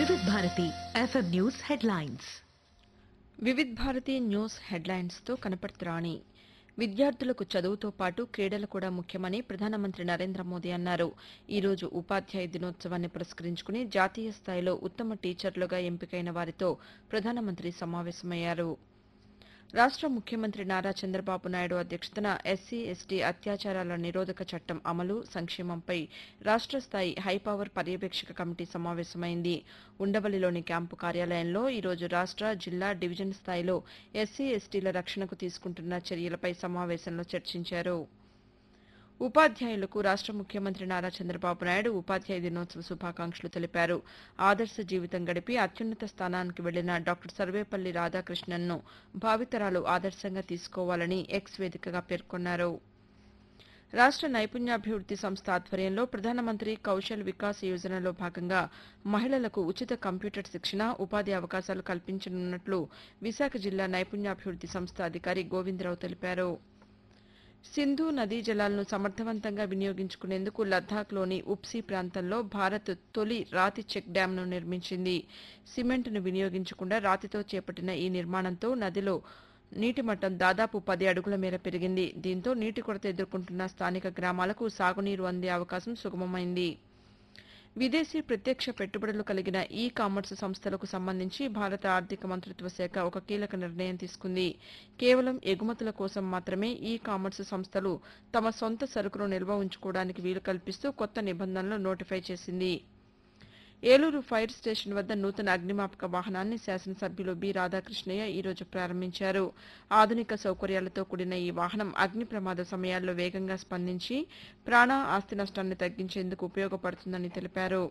వివిధ Bharati FM news headlines Vividh Bharati news హెడ్లైన్స్తో కనపడుతురాణి విద్యార్థులకు చదువుతో పాటు క్రీడలు కూడా ముఖ్యమని ప్రధానమంత్రి నరేంద్ర మోదీ అన్నారు ఈ రోజు ఉపాధ్యాయ దినోత్సవాన్ని పురస్కరించుకుని జాతీయ స్థాయిలో ఉత్తమ టీచర్లుగా ఎంపికైన వారితో ప్రధానమంత్రి సమావేశమయ్యారు రాష్ట ముఖ్యమంత్రి నారా చంద్రబాబు నాయుడు అధ్యక్షతన ఎస్సీ ఎస్టీ అత్యాచారాల నిరోధక చట్టం అమలు సంక్షేమంపై రాష్ట స్థాయి హైపవర్ పర్యవేక్షక కమిటీ సమావేశమైంది ఉండవల్లిలోని క్యాంపు కార్యాలయంలో ఈరోజు రాష్ట జిల్లా డివిజన్ స్థాయిలో ఎస్సీ ఎస్టీల రక్షణకు తీసుకుంటున్న చర్యలపై సమావేశంలో చర్చించారు ఉపాధ్యాయులకు రాష్ట ముఖ్యమంత్రి నారా చంద్రబాబు నాయుడు ఉపాధ్యాయ దినోత్సవ శుభాకాంక్షలు తెలిపారు ఆదర్శ జీవితం గడిపి అత్యున్నత స్థానానికి వెళ్లిన డాక్టర్ సర్వేపల్లి రాధాకృష్ణన్ను భావితరాలు ఆదర్శంగా తీసుకోవాలని ఎక్స్ వేదికగా పేర్కొన్నారు రాష్ట నైపుణ్యాభివృద్ది సంస్థ ఆధ్వర్యంలో ప్రధానమంత్రి కౌశల్ వికాస్ యోజనలో భాగంగా మహిళలకు ఉచిత కంప్యూటర్ శిక్షణ ఉపాధి అవకాశాలు కల్పించనున్నట్లు విశాఖ జిల్లా నైపుణ్యాభివృద్ది సంస్థ అధికారి గోవిందరావు తెలిపారు సింధు నదీ జలాలను సమర్థవంతంగా వినియోగించుకునేందుకు లద్దాఖ్లోని ఉప్సీ ప్రాంతంలో భారత్ తొలి రాతి చెక్ డ్యాంను నిర్మించింది సిమెంట్ను వినియోగించకుండా రాతితో చేపట్టిన ఈ నిర్మాణంతో నదిలో నీటి మట్టం దాదాపు పది అడుగుల మేర పెరిగింది దీంతో నీటి కొరత ఎదుర్కొంటున్న స్థానిక గ్రామాలకు సాగునీరు అందే అవకాశం సుగమమైంది విదేశీ ప్రత్యక్ష పెట్టుబడులు కలిగిన ఈ కామర్స్ సంస్థలకు సంబంధించి భారత ఆర్థిక మంత్రిత్వ శాఖ ఒక కీలక నిర్ణయం తీసుకుంది కేవలం ఎగుమతుల కోసం మాత్రమే ఈ కామర్స్ సంస్థలు తమ సొంత సరుకును నిల్వ ఉంచుకోవడానికి వీలు కల్పిస్తూ కొత్త నిబంధనలు నోటిఫై చేసింది ఏలూరు ఫైర్ స్టేషన్ వద్ద నూతన అగ్నిమాపక వాహనాన్ని శాసనసభ్యులు బి రాధాకృష్ణయ్య ఈ రోజు ప్రారంభించారు ఆధునిక సౌకర్యాలతో కూడిన ఈ వాహనం అగ్ని ప్రమాద సమయాల్లో వేగంగా స్పందించి ప్రాణ ఆస్తి నష్టాన్ని తగ్గించేందుకు ఉపయోగపడుతుందని తెలిపారు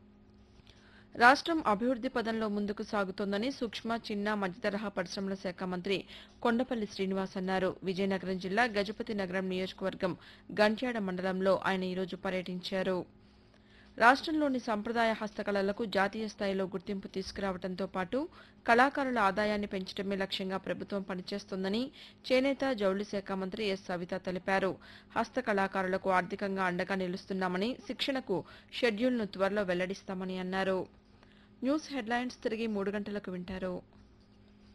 రాష్ట్రం అభివృద్ది పదంలో ముందుకు సాగుతోందని సూక్ష్మ చిన్న మధ్యతరహా పరిశ్రమల శాఖ మంత్రి కొండపల్లి శ్రీనివాస్ అన్నారు విజయనగరం జిల్లా గజపతి నగరం నియోజకవర్గం గంట్యాడ మండలంలో ఆయన ఈరోజు పర్యటించారు రాష్ట్రంలోని సంప్రదాయ హస్తకళలకు జాతీయ స్థాయిలో గుర్తింపు తీసుకురావడంతో పాటు కళాకారుల ఆదాయాన్ని పెంచడమే లక్ష్యంగా ప్రభుత్వం పనిచేస్తోందని చేనేత జౌళి శాఖ మంత్రి ఎస్ సవిత తెలిపారు హస్త కళాకారులకు ఆర్థికంగా అండగా నిలుస్తున్నామని శిక్షణకు షెడ్యూల్ను త్వరలో వెల్లడిస్తామని అన్నారు న్యూస్ హెడ్లైన్స్ తిరిగి మూడు గంటలకు వింటారు